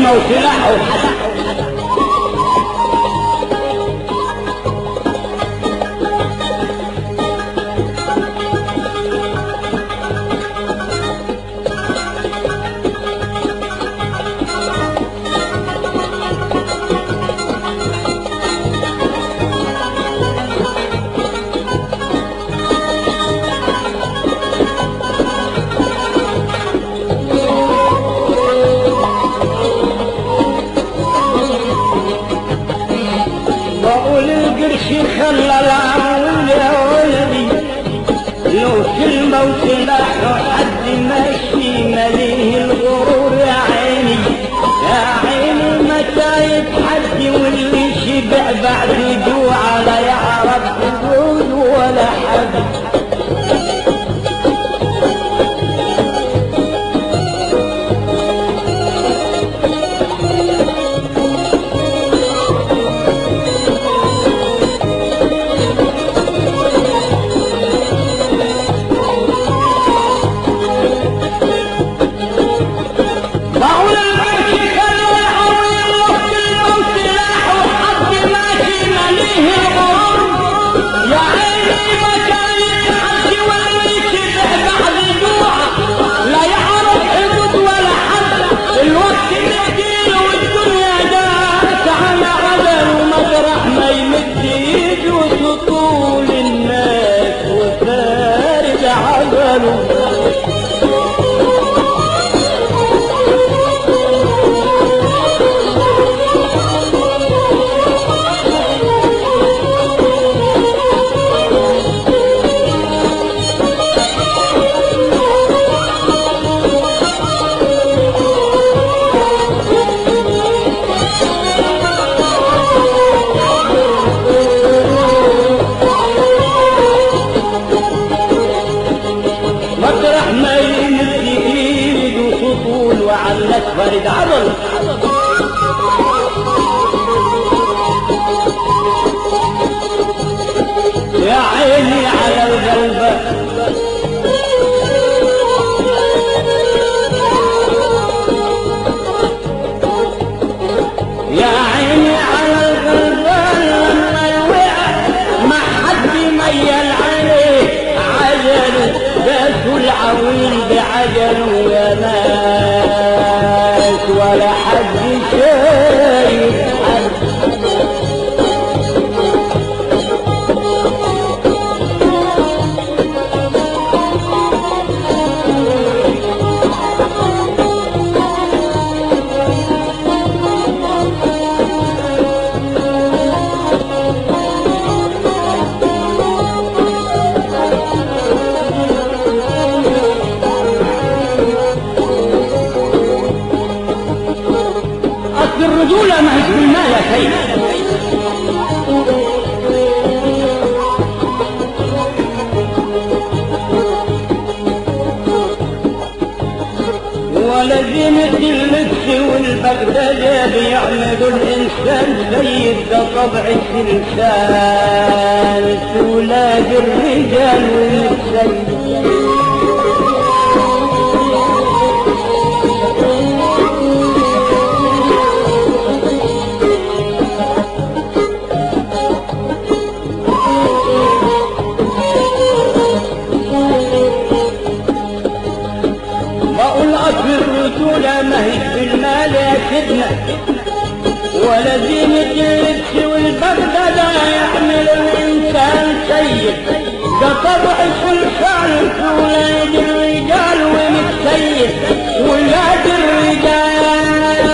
كلمة وسلاح وحسن بقول القرش خلى العون يا ولدي لو كلمة وسلاح حد ماشي مليه الغرور يا عيني يا عيني متى يتحدي واللي شبع بعد جوع لا يعرف يقول ولا حد بقول القرش خلى العون لو كلمة وسلاح وحد ماشي مليه الغرور يا عيني متى يتحدي واللي شبع بعد جوع لا يعرف حدود ولا حد الوقت مدينه والدنيا دارت على عدل ومطرح ما يمد ايده سطول الناس وفارد عدله مطرح ما يمد ايده سطول وعلت فرد عضل يا عيني على الغلبة يا عيني على الغلبان لما يوقع ما حد ميل عليه عجله باسوا العويل بعجله يا ناس ولا حد شايف حد أصل الرجولة ما هي بالمال يا سيد ولزمة اللبس والبغداد بيعملوا الإنسان سيد ده طبع الإنسان ولاد الرجال والسيد بقول أصل الرجولة ما هي بالمال يا سيدنا ولا زينة اللبس والبغداد يحمل الإنسان سيد ده طبع سلطان في ولاد الرجال ومتسيد ولاد الرجال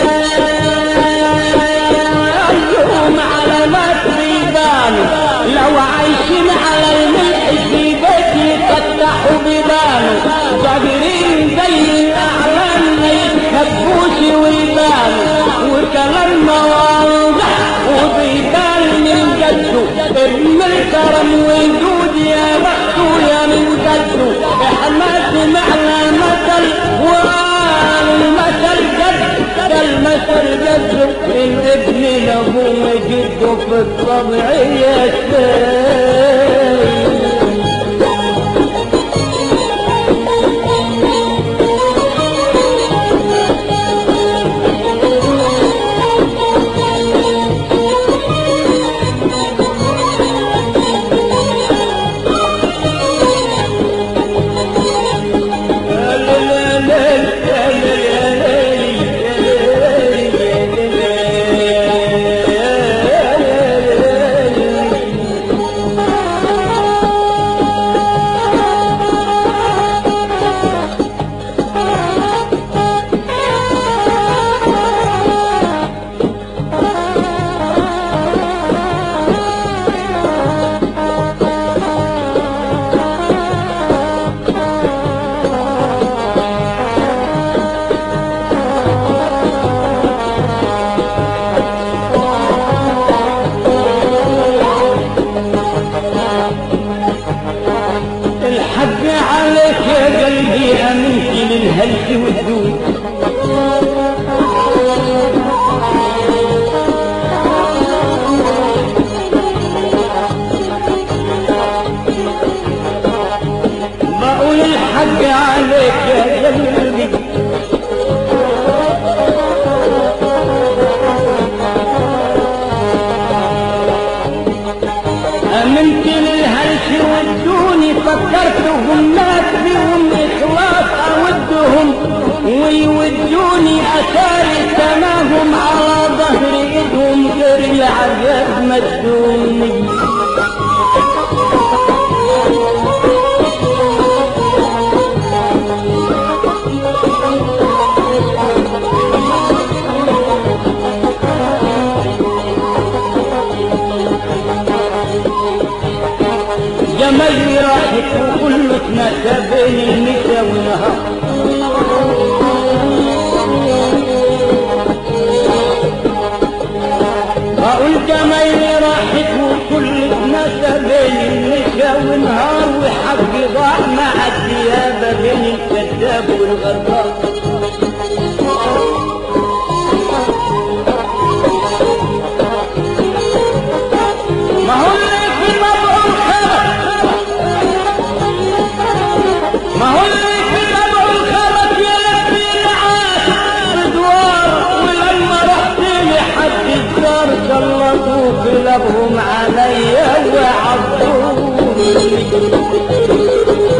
لهم علامات بيبان لو عايشين على الملح في بيت يفتحوا بيبان ظاهرين زي الأعلام ما يتخبوش ويبانوا وكلام واضح وبيبان من جده ابن الكرم وجود يا بخته يا من جده احنا سمعنا مثل وقال المثل جد ده المثل جده الابن له جده في الطبع يا سيد عليك يا قلبي امنت للهلس والدود بقول الحق عليك يا قلبي امنت للهلس ودوني فكرتهم ناس بهم اخلاص اودهم ويودوني اثاري سماهم على ظهر ايدهم غير العذاب مدوني جمالي راحت وكله اتنسى بين المسا والنهار بقول جمالي راحت وكل اتنسى بين المسا والنهار وحقي ضاع مع الديابة بين الكذاب والغدار ما هو اللي في مبعوث خلق ما هو اللي في مبعوث خلق يلبي العاش ادوار ولما رحت لحد الدار سلطوا كلابهم عليا وعضوني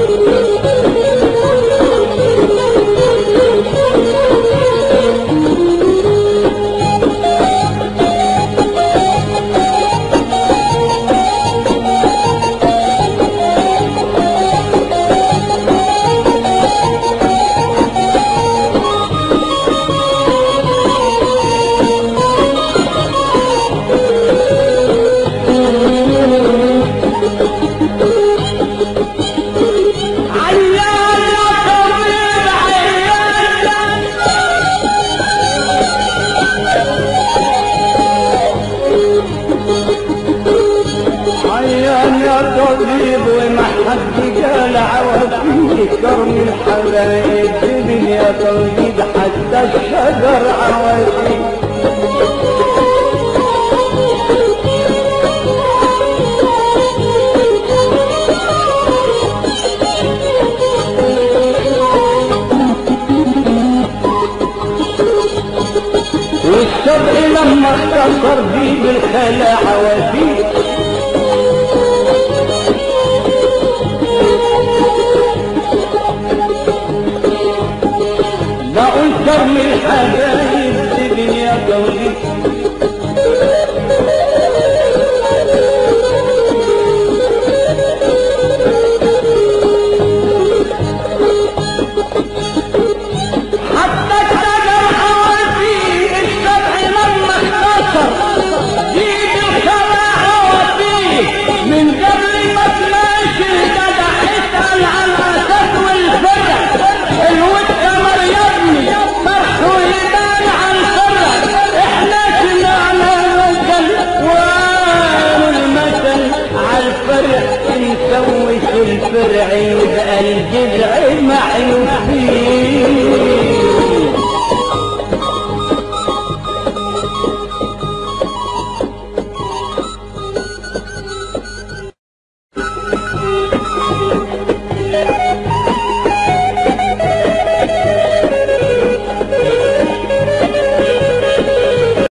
عيان يا طبيب عيان عيان يا طبيب وما حد قال عوافي كرم الحبايب جبن يا طبيب حتى الشجر عوافي والسبع لما اختصر بي بالخلا عوافي لا انكر من الحبايب الدنيا قولي حتى الشجر عوافي السبع لما اختصر جيب الخلا عوافي من قبل ما تماشي الجدع اسأل عن الاسد والفرع الود كمر يبني فرحه يبان عن فرع احنا سمعنا الرجل وقالوا المثل على الفرع نسوي في الفرع يبقى الجذع معي فيه